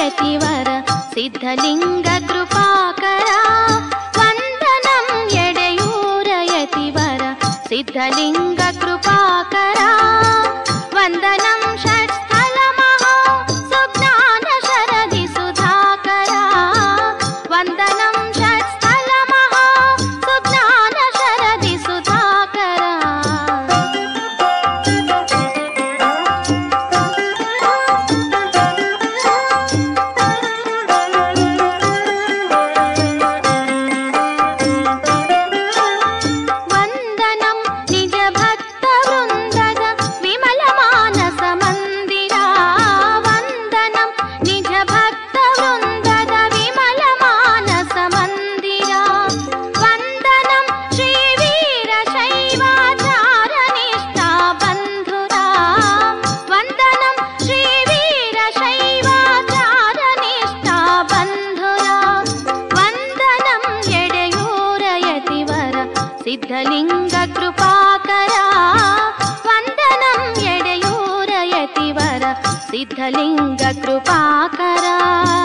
यतिवर सिद्धलिङ्ग कृपाकरा वन्दनं यडयूर यतिवर सिद्धलिङ्ग कृपाकरा वन्दनं षट्स्थलमहो सुज्ञान शरदि सुधाकरा वन्दनं षट्स्थलमहो सुज्ञान शरदि सुधाकरा वन्दनं निज भक्तवृन्दद विमल मानस मन्दिरा वन्दनं निज भक्तवृन्दद विमल मानस मन्दिरा वन्दनं श्रीवीरशैवाचारनिष्ठा बन्धुरा वन्दनं श्रीवीरशैवाचारनिष्ठा बन्धुरा वन्दनं यडयूरयतिवर सिद्धलिङ्ग कृपाकरा वन्दनं यडयूरयतिवर सिद्धलिङ्ग कृपाकरा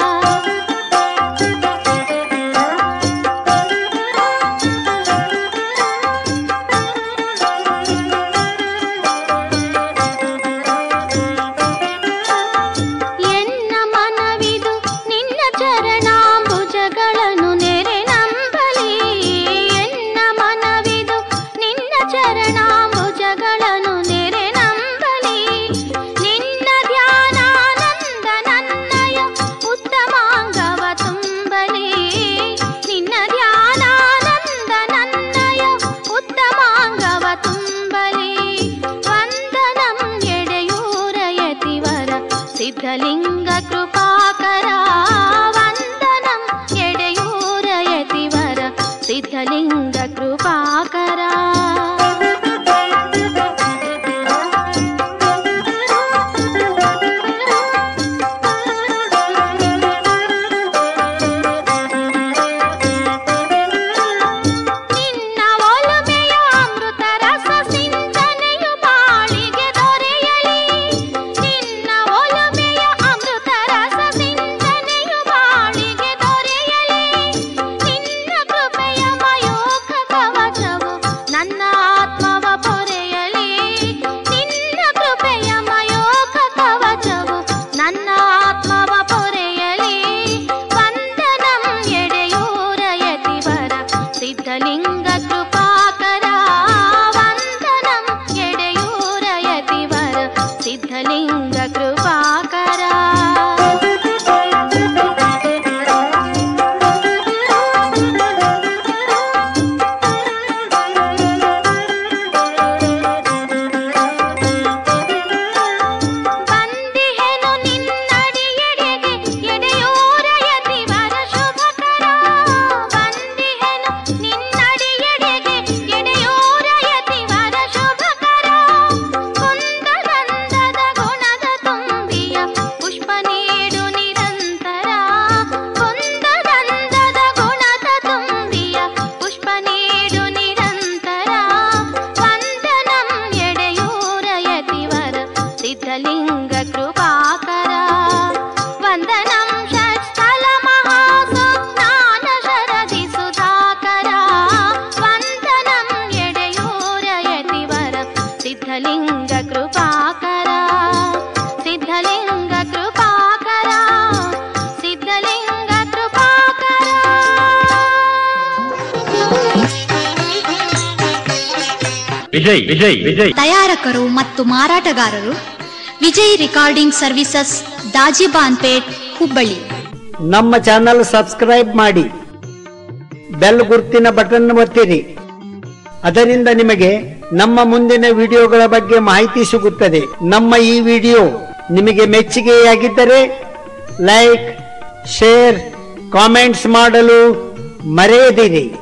ಎನ್ನ ಮನವಿದು ನಿನ್ನ ಚರಣಾಂಬುಜಗಳನ್ನು ನೆರೆ ನಂಬಲಿ ಎನ್ನ ಮನವಿದು ನಿನ್ನ ಚರಣಾಂಬುಜಗಳನ್ನು ನೆರೆ ನಂಬಲಿ ನಿನ್ನ ಧ್ಯಾನಾನಂದ ನನ್ನಯ ಉತ್ತಮಾಂಗವ ತುಂಬಲಿ ನಿನ್ನ ಧ್ಯಾನಾನಂದ ನನ್ನಯ ಉತ್ತಮಾಂಗವ ತುಂಬಲಿ ವಂದನಂ ಎಡೆಯೂರಯತಿವರ ಸಿದ್ಧಲಿಂಗ ಕೃಪಾಕರ ವಂದನಂ ಎಡೆಯೂರಯತಿವರ ಸಿದ್ಧಲಿಂಗ ಕೃಪಾಕರ ನಿನ್ನ ಒಲುಮೆಯ ಅಮೃತ ರಸ ಸಿಂಚನೆಯು ಬಾಳಿಗೆ ದೊರೆಯಲಿ ನಿನ್ನ ಒಲುಮೆಯ ಅಮೃತ ರಸ ಸಿಂಚನೆಯು ಬಾಳಿಗೆ ದೊರೆಯಲಿ ನಿನ್ನ ಕೃಪೆಯ ಮಯೋಕ ಕವಚವು ನನ್ನ ಆತ್ಮವ ಪೊರೆಯಲಿ ನಿನ್ನ ಕೃಪೆಯ ಮಯೋಕ ಕವಚವು ನನ್ನ ಆತ್ಮವ ಪೊರೆಯಲಿ ವಂದನಂ ಎಡೆಯೂರಯತಿವರ ಸಿದ್ಧಲಿಂಗ ಕೃಪಾಕರ ವಂದನಂ ಎಡೆಯೂರಯತಿವರ ಸಿದ್ಧಲಿಂಗ ಕೃಪಾಕರ ಬಂದಿಹೆನು ನಿನ್ನಡಿಯೆಡೆಗೆ ಎಡೆಯೂರಯತಿವರ ಶುಭಕರ ಬಂದಿಹೆನು ನಿನ್ನಡಿಯೆಡೆಗೆ ಎಡೆಯೂರಯತಿವರ ಶುಭಕರ ಕುಂದಗಂಧದ ಗುಣದ ತುಂಬಿಯ ಪುಷ್ಪ ನೀಡು ನಿರಂತರ ಕುಂದಗಂಧದ ಗುಣದ ತುಂಬಿಯ ಪುಷ್ಪ ನೀಡು ನಿರಂತರ ವಂದನಂ ಎಡೆಯೂರಯತಿವರ ಸಿದ್ಧಲಿಂಗ ಕೃಪಾಕರ ವಂದನಂ ಷಟ್ಸ್ಥಲ ಮಹಾಸುಜ್ಞಾನ ಶರದಿ ಸುಧಾಕರ ವಂದನಂ ಎಡೆಯೂರಯತಿವರ ಸಿದ್ಧಲಿಂಗ ಕೃಪಾಕರ ಸಿದ್ಧಲಿಂಗ ಕೃಪಾಕರ ಸಿದ್ಧಲಿಂಗ ಕೃಪಾಕರ ವಿಜಯ್ ವಿಜಯ್ ವಿಜಯ್ ತಯಾರಕರು ಮತ್ತು ಮಾರಾಟಗಾರರು ವಿಜಯ್ ರಿಕಾರ್ಡಿಂಗ್ ಸರ್ವಿಸಸ್ ದಾಜಿಬಾನ್ಪೇಟ್ ಹುಬ್ಬಳ್ಳಿ ನಮ್ಮ ಚಾನಲ್ ಸಬ್ಸ್ಕ್ರೈಬ್ ಮಾಡಿ ಬೆಲ್ ಗುರ್ತಿನ ಬಟನ್ ಒತ್ತಿರಿ ಅದರಿಂದ ನಿಮಗೆ ನಮ್ಮ ಮುಂದಿನ ವಿಡಿಯೋಗಳ ಬಗ್ಗೆ ಮಾಹಿತಿ ಸಿಗುತ್ತದೆ ನಮ್ಮ ಈ ವಿಡಿಯೋ ನಿಮಗೆ ಮೆಚ್ಚುಗೆಯಾಗಿದ್ದರೆ ಲೈಕ್ ಶೇರ್ ಕಾಮೆಂಟ್ಸ್ ಮಾಡಲು ಮರೆಯದಿರಿ